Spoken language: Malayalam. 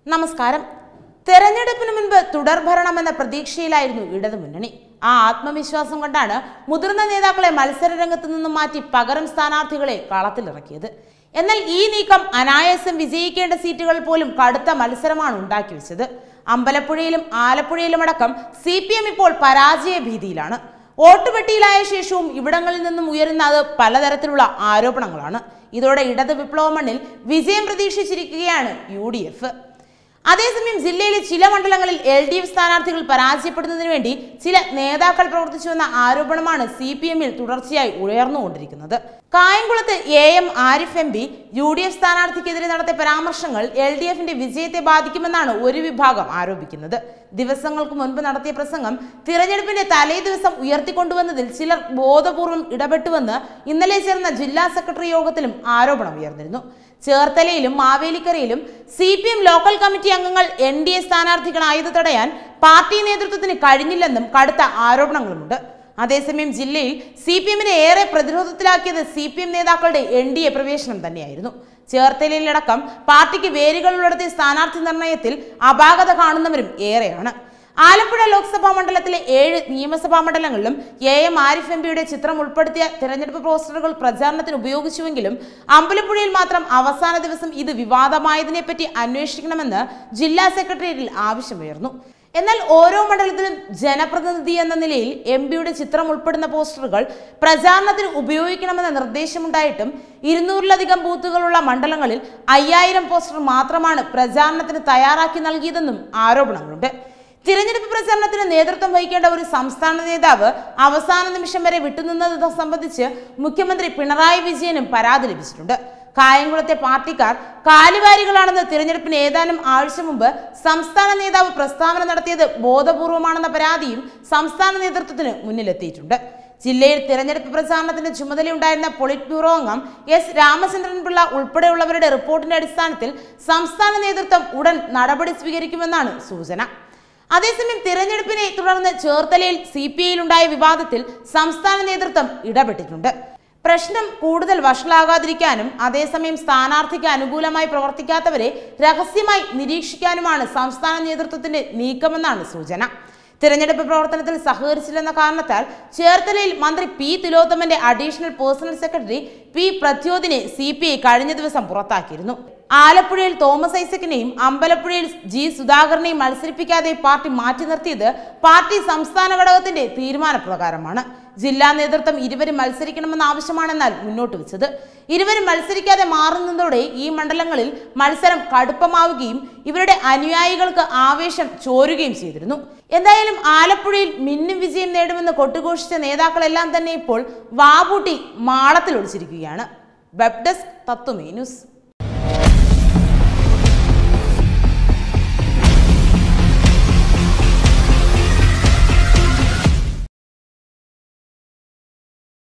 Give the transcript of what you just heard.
നമസ്കാരം തെരഞ്ഞെടുപ്പിന് മുൻപ് തുടർഭരണമെന്ന പ്രതീക്ഷയിലായിരുന്നു ഇടതുമുന്നണി ആ ആത്മവിശ്വാസം കൊണ്ടാണ് മുതിർന്ന നേതാക്കളെ മത്സര രംഗത്ത് നിന്നും മാറ്റി പകരം സ്ഥാനാർത്ഥികളെ കളത്തിലിറക്കിയത് എന്നാൽ ഈ നീക്കം അനായാസം വിജയിക്കേണ്ട സീറ്റുകൾ പോലും കടുത്ത മത്സരമാണ് ഉണ്ടാക്കി വെച്ചത് അമ്പലപ്പുഴയിലും ആലപ്പുഴയിലും അടക്കം സി പി എം ഇപ്പോൾ പരാജയ ഭീതിയിലാണ് വോട്ടുപെട്ടിയിലായ ശേഷവും ഇവിടങ്ങളിൽ നിന്നും ഉയരുന്നത് പലതരത്തിലുള്ള ആരോപണങ്ങളാണ് ഇതോടെ ഇടത് വിപ്ലവ മണ്ണിൽ വിജയം പ്രതീക്ഷിച്ചിരിക്കുകയാണ് യു ഡി എഫ് അതേസമയം ജില്ലയിലെ ചില മണ്ഡലങ്ങളിൽ എൽ ഡി എഫ് സ്ഥാനാർത്ഥികൾ പരാജയപ്പെടുന്നതിന് വേണ്ടി ചില നേതാക്കൾ പ്രവർത്തിച്ചുവെന്ന ആരോപണമാണ് സി പി എമ്മിൽ തുടർച്ചയായി ഉയർന്നുകൊണ്ടിരിക്കുന്നത് കായംകുളത്ത് A M Arif M P U D F സ്ഥാനാർത്ഥിക്കെതിരെ നടത്തിയ പരാമർശങ്ങൾ എൽ ഡി എഫിന്റെ വിജയത്തെ ബാധിക്കുമെന്നാണ് ഒരു വിഭാഗം ആരോപിക്കുന്നത് ദിവസങ്ങൾക്ക് മുൻപ് നടത്തിയ പ്രസംഗം തിരഞ്ഞെടുപ്പിന്റെ തലേ ദിവസം ഉയർത്തിക്കൊണ്ടുവന്നതിൽ ചിലർ ബോധപൂർവം ഇടപെട്ടുവെന്ന് ഇന്നലെ ചേർന്ന ജില്ലാ സെക്രട്ടറി യോഗത്തിലും ആരോപണം ഉയർന്നിരുന്നു ചേർത്തലയിലും മാവേലിക്കരയിലും C P M local committee അംഗങ്ങൾ എൻ ഡി എ സ്ഥാനാർത്ഥികളായത് തടയാൻ പാർട്ടി നേതൃത്വത്തിന് കഴിഞ്ഞില്ലെന്നും കടുത്ത ആരോപണങ്ങളുമുണ്ട് അതേസമയം ജില്ലയിൽ സി പി എമ്മിനെ ഏറെ പ്രതിരോധത്തിലാക്കിയത് സി പി എം നേതാക്കളുടെ എൻ ഡി എ പ്രവേശനം തന്നെയായിരുന്നു ചേർത്തലയിലടക്കം പാർട്ടിക്ക് വേരുകളുള്ളിടത്തെ സ്ഥാനാർത്ഥി നിർണയത്തിൽ അപാകത കാണുന്നവരും ഏറെയാണ് ആലപ്പുഴ ലോക്സഭാ മണ്ഡലത്തിലെ ഏഴ് നിയമസഭാ മണ്ഡലങ്ങളിലും എ എം ആരിഫ് എം പിയുടെ ചിത്രം ഉൾപ്പെടുത്തിയ തിരഞ്ഞെടുപ്പ് പോസ്റ്ററുകൾ പ്രചാരണത്തിന് ഉപയോഗിച്ചുവെങ്കിലും അമ്പലപ്പുഴയിൽ മാത്രം അവസാന ദിവസം ഇത് വിവാദമായതിനെപ്പറ്റി അന്വേഷിക്കണമെന്ന് ജില്ലാ സെക്രട്ടേറിയറ്റിൽ ആവശ്യമുയർന്നു എന്നാൽ ഓരോ മണ്ഡലത്തിലും ജനപ്രതിനിധി എന്ന നിലയിൽ എം പിയുടെ ചിത്രം ഉൾപ്പെടുന്ന പോസ്റ്ററുകൾ പ്രചാരണത്തിന് ഉപയോഗിക്കണമെന്ന നിർദ്ദേശമുണ്ടായിട്ടും ഇരുന്നൂറിലധികം ബൂത്തുകളുള്ള മണ്ഡലങ്ങളിൽ അയ്യായിരം പോസ്റ്റർ മാത്രമാണ് പ്രചാരണത്തിന് തയ്യാറാക്കി നൽകിയതെന്നും ആരോപണങ്ങളുണ്ട് തിരഞ്ഞെടുപ്പ് പ്രചാരണത്തിന് നേതൃത്വം വഹിക്കേണ്ട ഒരു സംസ്ഥാന നേതാവ് അവസാന നിമിഷം വരെ വിട്ടുനിന്നത് സംബന്ധിച്ച് മുഖ്യമന്ത്രി പിണറായി വിജയനും പരാതി ലഭിച്ചിട്ടുണ്ട് കായംകുളത്തെ പാർട്ടിക്കാർ കാലുവാരികളാണെന്ന് തിരഞ്ഞെടുപ്പിന് ഏതാനും ആഴ്ച മുമ്പ് സംസ്ഥാന നേതാവ് പ്രസ്താവന നടത്തിയത് ബോധപൂർവമാണെന്ന പരാതിയും സംസ്ഥാന നേതൃത്വത്തിന് മുന്നിലെത്തിയിട്ടുണ്ട് ജില്ലയിൽ തിരഞ്ഞെടുപ്പ് പ്രചാരണത്തിന്റെ ചുമതലയുണ്ടായിരുന്ന പൊളിറ്റ് ബ്യൂറോ അംഗം എസ് രാമചന്ദ്രൻ പിള്ള ഉൾപ്പെടെയുള്ളവരുടെ റിപ്പോർട്ടിന്റെ അടിസ്ഥാനത്തിൽ സംസ്ഥാന നേതൃത്വം ഉടൻ നടപടി സ്വീകരിക്കുമെന്നാണ് സൂചന അതേസമയം തിരഞ്ഞെടുപ്പിനെ തുടർന്ന് ചേർത്തലയിൽ സി പി ഐയിലുണ്ടായ വിവാദത്തിൽ സംസ്ഥാന നേതൃത്വം ഇടപെട്ടിട്ടുണ്ട് പ്രശ്നം കൂടുതൽ വഷളാകാതിരിക്കാനും അതേസമയം സ്ഥാനാർത്ഥിക്ക് അനുകൂലമായി പ്രവർത്തിക്കാത്തവരെ രഹസ്യമായി നിരീക്ഷിക്കാനുമാണ് സംസ്ഥാന നേതൃത്വത്തിന്റെ നീക്കമെന്നാണ് സൂചന തിരഞ്ഞെടുപ്പ് പ്രവർത്തനത്തിൽ സഹകരിച്ചില്ലെന്ന കാരണത്താൽ ചേർത്തലയിൽ മന്ത്രി പി തിലോത്തമന്റെ അഡീഷണൽ പേഴ്സണൽ സെക്രട്ടറി പി പ്രത്യോതിനെ സി പി ഐ കഴിഞ്ഞ ദിവസം പുറത്താക്കിയിരുന്നു ആലപ്പുഴയിൽ തോമസ് ഐസക്കിനെയും അമ്പലപ്പുഴയിൽ ജി സുധാകരനെയും മത്സരിപ്പിക്കാതെ പാർട്ടി മാറ്റി നിർത്തിയത് പാർട്ടി സംസ്ഥാന ഘടകത്തിന്റെ തീരുമാനപ്രകാരമാണ് ജില്ലാ നേതൃത്വം ഇരുവരും മത്സരിക്കണമെന്ന ആവശ്യമാണെന്നാൽ മുന്നോട്ട് വെച്ചത് ഇരുവരും മത്സരിക്കാതെ മാറുന്നതോടെ ഈ മണ്ഡലങ്ങളിൽ മത്സരം കടുപ്പമാവുകയും ഇവരുടെ അനുയായികൾക്ക് ആവേശം ചോരുകയും ചെയ്തിരുന്നു എന്തായാലും ആലപ്പുഴയിൽ മിന്നും വിജയം നേടുമെന്ന് കൊട്ടുഘോഷിച്ച നേതാക്കളെല്ലാം തന്നെ ഇപ്പോൾ വാപൂട്ടി മാളത്തിൽ ഒളിച്ചിരിക്കുകയാണ് വെബ് ഡെസ്ക് തത്വമേ ന്യൂസ്